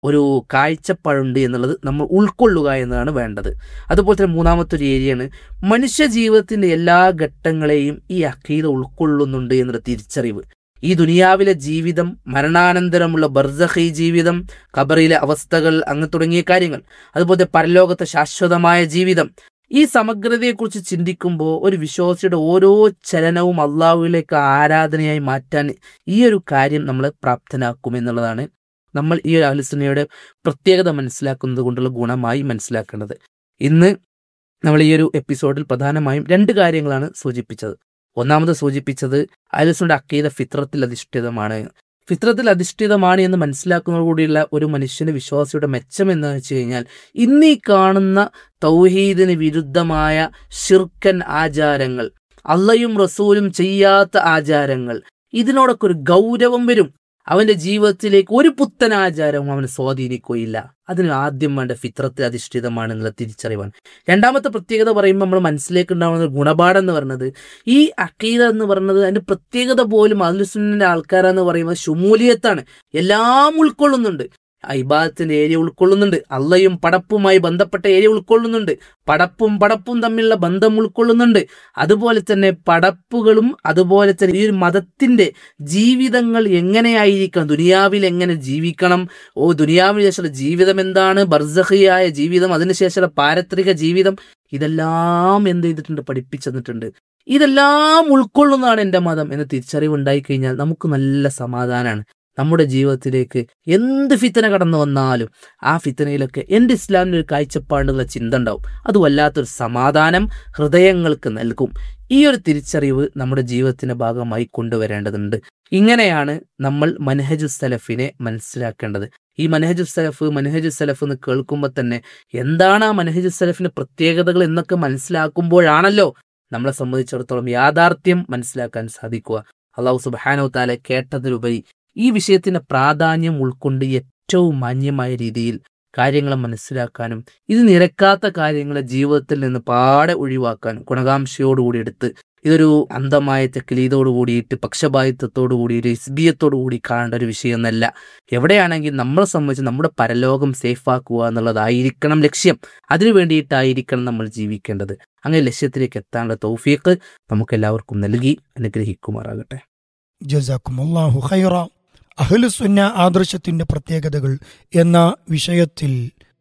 ഒരു കാഴ്ചപ്പാടുണ്ട് എന്നുള്ളത് നമ്മൾ ഉൾക്കൊള്ളുക എന്നതാണ് വേണ്ടത് അതുപോലെ തന്നെ മൂന്നാമത്തെ ഒരു ഏരിയയാണ് മനുഷ്യ ജീവിതത്തിൻ്റെ എല്ലാ ഘട്ടങ്ങളെയും ഈ അഖീദ ഉൾക്കൊള്ളുന്നുണ്ട് എന്നുള്ള തിരിച്ചറിവ് ഈ ദുനിയാവിലെ ജീവിതം മരണാനന്തരമുള്ള ബർസഖി ജീവിതം ഖബറിലെ അവസ്ഥകൾ അങ്ങ് തുടങ്ങിയ കാര്യങ്ങൾ അതുപോലെ പരലോകത്തെ ശാശ്വതമായ ജീവിതം ഈ സമഗ്രതയെക്കുറിച്ച് ചിന്തിക്കുമ്പോൾ ഒരു വിശ്വാസിയുടെ ഓരോ ചലനവും അള്ളാഹുവിലേക്ക് ആരാധനയായി മാറ്റാൻ ഈ ഒരു കാര്യം നമ്മളെ പ്രാപ്തനാക്കും എന്നുള്ളതാണ് നമ്മൾ ഈ ഒരു അഹ്ലുസുന്നയുടെ പ്രത്യേകത മനസ്സിലാക്കുന്നത് കൊണ്ടുള്ള ഗുണമായി മനസ്സിലാക്കേണ്ടത് ഇന്ന് നമ്മൾ ഈ ഒരു എപ്പിസോഡിൽ പ്രധാനമായും രണ്ട് കാര്യങ്ങളാണ് സൂചിപ്പിച്ചത് ഒന്നാമത് സൂചിപ്പിച്ചത് അഹ്ലുസുന്നയുടെ അക്കീത ഫിത്രത്തിൽ അധിഷ്ഠിതമാണ് ഫിത്രത്തിൽ അധിഷ്ഠിതമാണ് എന്ന് മനസ്സിലാക്കുന്നതോടുകൂടിയുള്ള ഒരു മനുഷ്യന് വിശ്വാസിയുടെ മെച്ചം എന്ന് വെച്ച് കഴിഞ്ഞാൽ ഇന്ന് ഈ കാണുന്ന തൗഹീദിന് വിരുദ്ധമായ ഷിർക്കൻ ആചാരങ്ങൾ അള്ളയും റസൂലും ചെയ്യാത്ത ആചാരങ്ങൾ ഇതിനോടൊക്കെ ഒരു ഗൗരവം വരും അവന്റെ ജീവിതത്തിലേക്ക് ഒരു പുത്തൻ ആചാരവും അവനെ സ്വാധീനിക്കുകയില്ല അതിന് ആദ്യം വേണ്ട ഫിത്രത്തിൽ അധിഷ്ഠിതമാണ് എന്നുള്ള തിരിച്ചറിവാണ് രണ്ടാമത്തെ പ്രത്യേകത പറയുമ്പോൾ നമ്മൾ മനസ്സിലേക്ക് ഉണ്ടാവുന്ന ഒരു ഗുണപാഠം എന്ന് പറയുന്നത് ഈ അക്കീദ എന്ന് പറയുന്നത് അതിന്റെ പ്രത്യേകത പോലും അലുസുന്നിന്റെ ആൾക്കാരെന്ന് പറയുന്നത് ഷുമൂലിയത്താണ് എല്ലാം ഉൾക്കൊള്ളുന്നുണ്ട് ഇബാദത്തിന്റെ ഏരിയ ഉൾക്കൊള്ളുന്നുണ്ട് അള്ളയും പടപ്പുമായി ബന്ധപ്പെട്ട ഏരിയ ഉൾക്കൊള്ളുന്നുണ്ട് പടപ്പും പടപ്പും തമ്മിലുള്ള ബന്ധം ഉൾക്കൊള്ളുന്നുണ്ട് അതുപോലെ തന്നെ പടപ്പുകളും അതുപോലെ തന്നെ ഈ ഒരു മതത്തിന്റെ ജീവിതങ്ങൾ എങ്ങനെയായിരിക്കണം ദുനിയാവിൽ എങ്ങനെ ജീവിക്കണം ഓ ദുനിയാവിന് ശേഷമുള്ള ജീവിതം എന്താണ് ബർസഹിയായ ജീവിതം അതിനുശേഷമുള്ള പാരത്രിക ജീവിതം ഇതെല്ലാം എന്ത് ചെയ്തിട്ടുണ്ട് പഠിപ്പിച്ചു തന്നിട്ടുണ്ട് ഇതെല്ലാം ഉൾക്കൊള്ളുന്നതാണ് എൻ്റെ മതം എന്ന തിരിച്ചറിവ് ഉണ്ടായി കഴിഞ്ഞാൽ നമുക്ക് നല്ല സമാധാനമാണ് നമ്മുടെ ജീവിതത്തിലേക്ക് എന്ത് ഫിത്തന കടന്നു വന്നാലും ആ ഫിത്തനയിലൊക്കെ എൻ്റെ ഇസ്ലാമിൻ്റെ ഒരു കാഴ്ചപ്പാടുള്ള ചിന്ത ഉണ്ടാവും അത് വല്ലാത്തൊരു സമാധാനം ഹൃദയങ്ങൾക്ക് നൽകും ഈ ഒരു തിരിച്ചറിവ് നമ്മുടെ ജീവിതത്തിന്റെ ഭാഗമായി കൊണ്ടുവരേണ്ടതുണ്ട് ഇങ്ങനെയാണ് നമ്മൾ മനഹജു സലഫിനെ മനസ്സിലാക്കേണ്ടത് ഈ മനഹജു സലഫ് മനഹജു സലഫ് എന്ന് കേൾക്കുമ്പോൾ തന്നെ എന്താണ് ആ മനഹജു സലഫിന്റെ പ്രത്യേകതകൾ എന്നൊക്കെ മനസ്സിലാക്കുമ്പോഴാണല്ലോ നമ്മളെ സംബന്ധിച്ചിടത്തോളം യാഥാർത്ഥ്യം മനസ്സിലാക്കാൻ സാധിക്കുക അള്ളാഹു സുബാനോ താലെ കേട്ടതിലുപരി ഈ വിഷയത്തിന്റെ പ്രാധാന്യം ഉൾക്കൊണ്ട് ഏറ്റവും മാന്യമായ രീതിയിൽ കാര്യങ്ങളെ മനസ്സിലാക്കാനും ഇത് നിരക്കാത്ത കാര്യങ്ങളെ ജീവിതത്തിൽ നിന്ന് പാടെ ഒഴിവാക്കാനും ഗുണകാംക്ഷയോടുകൂടി എടുത്ത് ഇതൊരു അന്ധമായ തെക്കലീതോടു കൂടിയിട്ട് പക്ഷപാതിത്വത്തോടു കൂടി ഒരു ഇസ്ബിയത്തോടു കൂടി കാണേണ്ട ഒരു വിഷയമൊന്നല്ല എവിടെയാണെങ്കിൽ നമ്മളെ സംബന്ധിച്ച് നമ്മുടെ പരലോകം സേഫാക്കുക എന്നുള്ളതായിരിക്കണം ലക്ഷ്യം അതിനു വേണ്ടിയിട്ടായിരിക്കണം നമ്മൾ ജീവിക്കേണ്ടത് അങ്ങനെ ലക്ഷ്യത്തിലേക്ക് എത്താനുള്ള തൗഫീഖ് നമുക്ക് എല്ലാവർക്കും നൽകി അനുഗ്രഹിക്കുമാറാകട്ടെ ജസാക്കുമുല്ലാഹു ഖൈറ അഹ്ലുസുന്ന ആദർശത്തിന്റെ പ്രത്യേകതകൾ എന്ന വിഷയത്തിൽ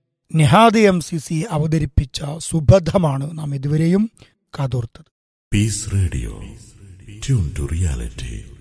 നിഹാദ് എം സി സി അവതരിപ്പിച്ച സുബദ്ധമാണ് നാം ഇതുവരെയും കാതോർത്തത് Peace Radio. Tune to reality.